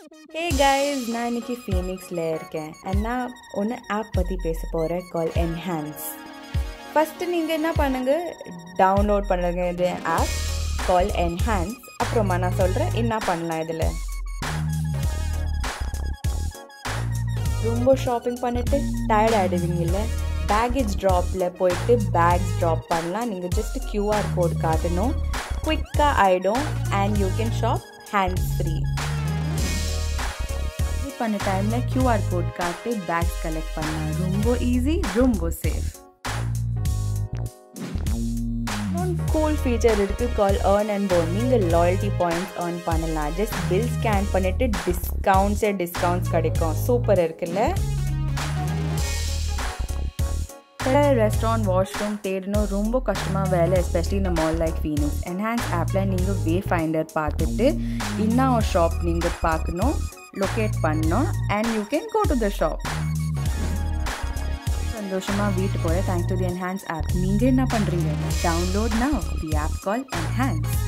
hey guys நான் இன்னைக்கு ஃபீனிக்ஸில் இருக்கேன் and நான் ஒன்று ஆப் பற்றி பேச போகிறேன் கால் என்ஹான்ஸ் ஃபஸ்ட்டு நீங்கள் என்ன பண்ணுங்க டவுன்லோட் பண்ணுங்க இது ஆப் கால் என்ஹான்ஸ் அப்புறமா நான் சொல்கிறேன் என்ன பண்ணலாம் இதில் ரொம்ப ஷாப்பிங் பண்ணிட்டு டயர்ட் ஆகிடுவீங்கல்ல பேக்கேஜ் ட்ராப்பில் போயிட்டு பேக்ஸ் ட்ராப் பண்ணலாம் நீங்கள் ஜஸ்ட் கியூஆர் கோட் காட்டணும் குவிக்காக ஆகிடும் and you can shop hands free பண்ண டைமில் கியூஆர் கோட் காட்டி பேக்ஸ் கலெக்ட் பண்ணலாம் ரொம்ப ஈஸி ரொம்ப சேஃப் கூல் ஃபீச்சர் இருக்குது கால் ஏர்ன் அண்ட் போன் நீங்கள் லாயல்ட்டி பாயிண்ட்ஸ் ஏர்ன் பண்ணலாம் ஜஸ்ட் பில் ஸ்கேன் பண்ணிவிட்டு டிஸ்கவுண்ட்ஸே டிஸ்கவுண்ட்ஸ் கிடைக்கும் சூப்பர் இருக்குல்ல ரெஸ்டாரண்ட் வாஷ்ரூம் தேடணும் ரொம்ப கஷ்டமாக வேலை எஸ்பெஷலி இந்த மால் லைக் ஃபீனிக்ஸ் என்ஹான்ஸ் ஆப்பில் நீங்கள் வே ஃபைண்டர் பார்த்துட்டு இன்னும் ஒரு ஷாப் நீங்கள் பார்க்கணும் லொக்கேட் பண்ணணும் and you can go to the shop சந்தோஷமாக வீட்டு போய் thanks to the enhance app நீங்கள் என்ன பண்ணுறீங்க download now the app call enhance